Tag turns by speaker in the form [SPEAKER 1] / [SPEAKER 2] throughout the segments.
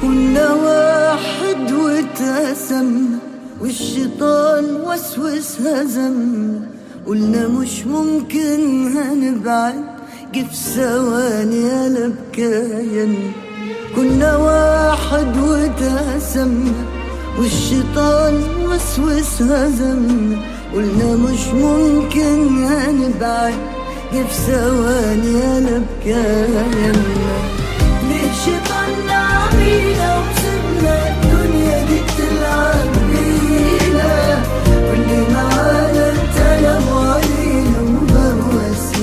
[SPEAKER 1] كنا واحد واتقسمنا والشيطان وسوس هزمنا قلنا مش ممكن هنبعد جه في ثواني قلب كيان كنا واحد واتقسمنا والشيطان وسوس هزمنا قلنا مش ممكن هنبعد جه في ثواني قلب كياننا ليه شيطاننا عمينا وسبنا الدنيا دي بتلعب بينا واللي معانا اتقلب علينا وبقوا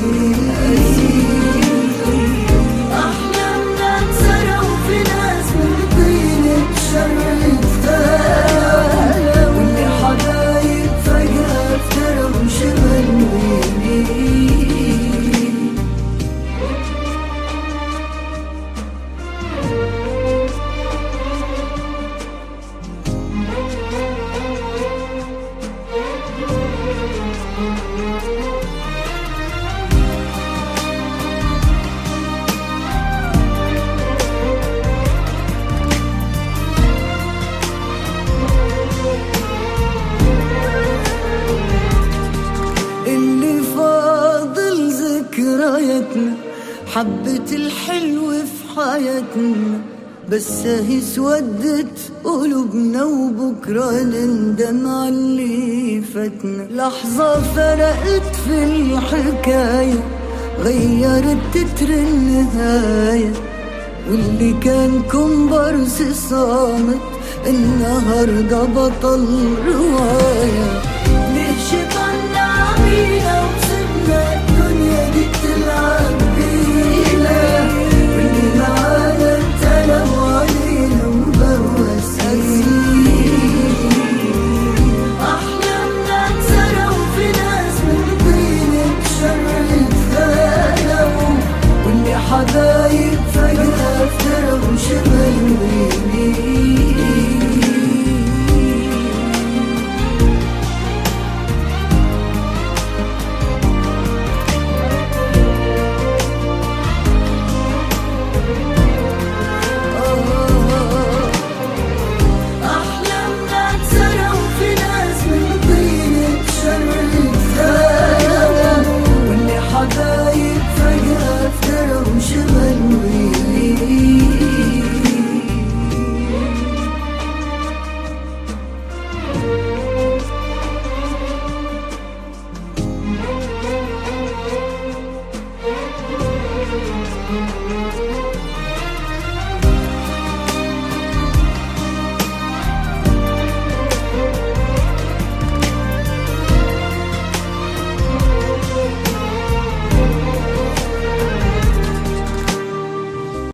[SPEAKER 1] وسيل أحلامنا اتسرقوا في ناس من طين الشر اتفرقوا واللي حبايب فجأة افترقوا شمال ويمين اللي فاضل ذكرياتنا حبة الحلو في حياتنا بس اهي سودت قلوبنا وبكرة نندم على اللي فاتنا لحظة فرقت في الحكاية غيرت تتر النهاية واللي كان كومبارس صامت النهاردة بطل رواية